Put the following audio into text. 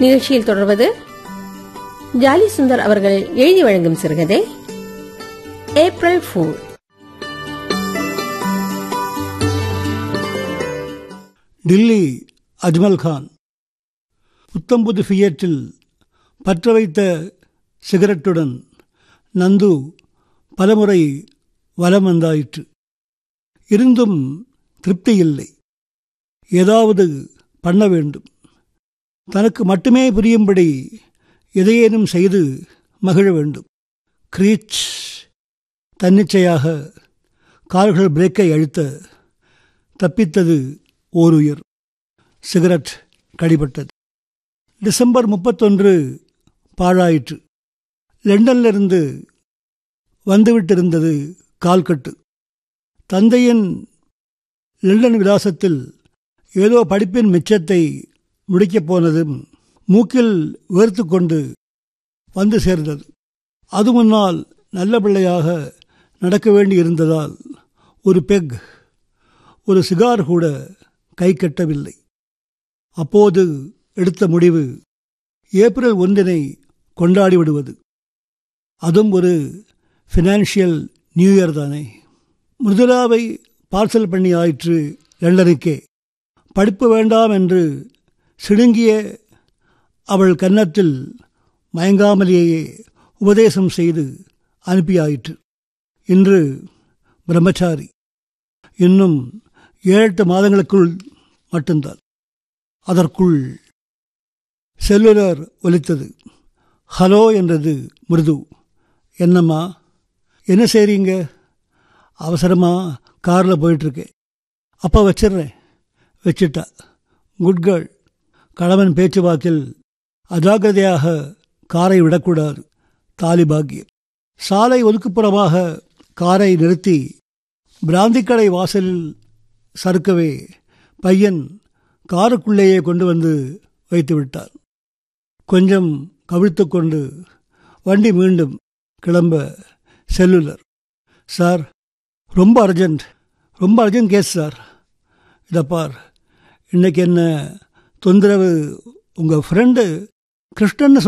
நிகழ்ச்சியில் தொடர்வது ஜாலி சுந்தர் அவர்கள் எழுதி வழங்கும் சிறுகதை ஏப்ரல் ஃபூல் டில்லி அஜ்மல் கான் புத்தம்புது ஃபியட்டில் பற்ற வைத்த சிகரெட்டுடன் நந்து பலமுறை வலம் வந்தாயிற்று இருந்தும் திருப்தி இல்லை ஏதாவது பண்ண வேண்டும் தனக்கு மட்டுமே புரியும்படி எதையேனும் செய்து மகிழ வேண்டும் கிரீச் தன்னிச்சையாக கால்கள் பிரேக்கை அழுத்த தப்பித்தது ஓர் உயிர் சிகரெட் கடிபட்டது டிசம்பர் முப்பத்தொன்று பாழாயிற்று லண்டனிலிருந்து வந்துவிட்டிருந்தது கால்கட்டு தந்தையின் லண்டன் விலாசத்தில் ஏதோ படிப்பின் மிச்சத்தை முடிக்கப் போனதும் மூக்கில் வேர்த்து கொண்டு வந்து சேர்ந்தது அது முன்னால் நல்ல பிள்ளையாக நடக்க வேண்டி இருந்ததால் ஒரு பெக் ஒரு சிகார் கூட கை கட்டவில்லை அப்போது எடுத்த முடிவு ஏப்ரல் ஒன்றினை கொண்டாடி விடுவது அதுவும் ஒரு ஃபினான்ஷியல் நியூ இயர் தானே மிருதுலாவை பார்சல் பண்ணி ஆயிற்று லண்டனுக்கே படிப்பு வேண்டாம் என்று சிடுங்கிய அவள் கன்னத்தில் மயங்காமலேயே உபதேசம் செய்து அனுப்பியாயிற்று இன்று பிரம்மச்சாரி இன்னும் ஏழெட்டு மாதங்களுக்குள் மட்டும்தான் அதற்குள் செல்லுலர் ஒலித்தது ஹலோ என்றது மிருது என்னம்மா என்ன செய்றீங்க அவசரமாக காரில் போயிட்டுருக்கேன் அப்போ வச்சிடுறேன் வச்சிட்டா குட் கேர்ள் கணவன் பேச்சுவாக்கில் அஜாக்கிரதையாக காரை விடக்கூடாது தாலி பாக்கியம் சாலை ஒதுக்குப்புறமாக காரை நிறுத்தி பிராந்திக்கடை வாசலில் சறுக்கவே பையன் காருக்குள்ளேயே கொண்டு வந்து வைத்து விட்டார் கொஞ்சம் கவிழ்த்து கொண்டு வண்டி மீண்டும் கிளம்ப செல்லுலர் சார் ரொம்ப அர்ஜென்ட் ரொம்ப அர்ஜென்ட் கேஸ் சார் இதை பார் இன்னைக்கு என்ன தொந்தரவு உங்கள் ஃப்ரெண்டு கிருஷ்ணன்